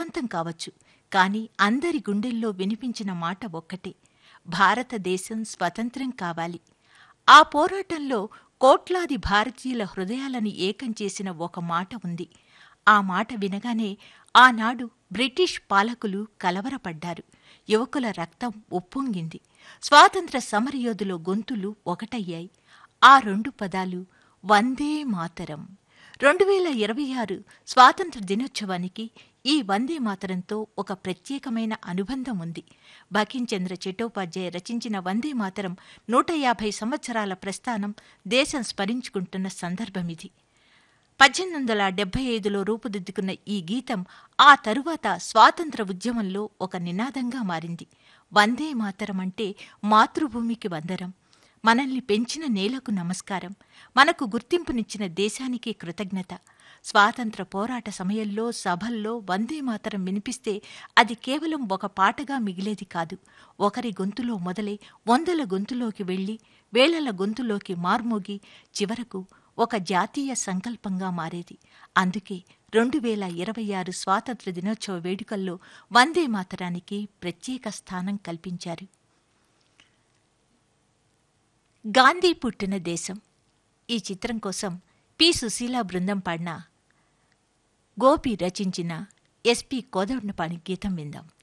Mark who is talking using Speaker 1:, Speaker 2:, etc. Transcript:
Speaker 1: ప్రాంతం కావచ్చు కానీ అందరి గుండెల్లో వినిపించిన మాట ఒక్కటే భారతదేశం స్వతంత్రం కావాలి ఆ పోరాటంలో కోట్లాది భారతీయుల హృదయాలను ఏకం చేసిన ఒక మాట ఉంది ఆ మాట వినగానే ఆనాడు బ్రిటిష్ పాలకులు కలవరపడ్డారు యువకుల రక్తం ఉప్పొంగింది స్వాతంత్ర సమరయోధుల గొంతులు ఒకటయ్యాయి ఆ రెండు పదాలు వందే మాతరం రెండు వేల ఇరవై ఆరు స్వాతంత్ర దినోత్సవానికి ఈ వందే మాతరంతో ఒక ప్రత్యేకమైన అనుబంధం ఉంది బకించంద్ర చట్టోపాధ్యాయ రచించిన వందే మాతరం నూట యాభై సంవత్సరాల ప్రస్థానం దేశం స్మరించుకుంటున్న సందర్భమిది పద్దెనిమిది వందల డెబ్బై ఐదులో రూపుదిద్దుకున్న ఈ గీతం ఆ తరువాత స్వాతంత్ర ఉద్యమంలో ఒక నినాదంగా మారింది వందే మాతరం అంటే మాతృభూమికి వందరం మనల్ని పెంచిన నేలకు నమస్కారం మనకు గుర్తింపునిచ్చిన దేశానికి కృతజ్ఞత స్వాతంత్ర పోరాట సమయంలో సభల్లో వందే మాతరం వినిపిస్తే అది కేవలం ఒక పాటగా మిగిలేది కాదు ఒకరి గొంతులో మొదలై వందల గొంతులోకి వెళ్లి వేలల గొంతులోకి మార్మోగి చివరకు ఒక జాతీయ సంకల్పంగా మారేది అందుకే రెండు వేల ఇరవై ఆరు స్వాతంత్ర దినోత్సవ వేడుకల్లో వందే మాతరానికి ప్రత్యేక స్థానం కల్పించారు గాంధీ పుట్టిన దేశం ఈ చిత్రం కోసం పి సుశీల బృందం పాడిన గోపి రచించిన ఎస్పి కోదండపాణి గీతం విందాం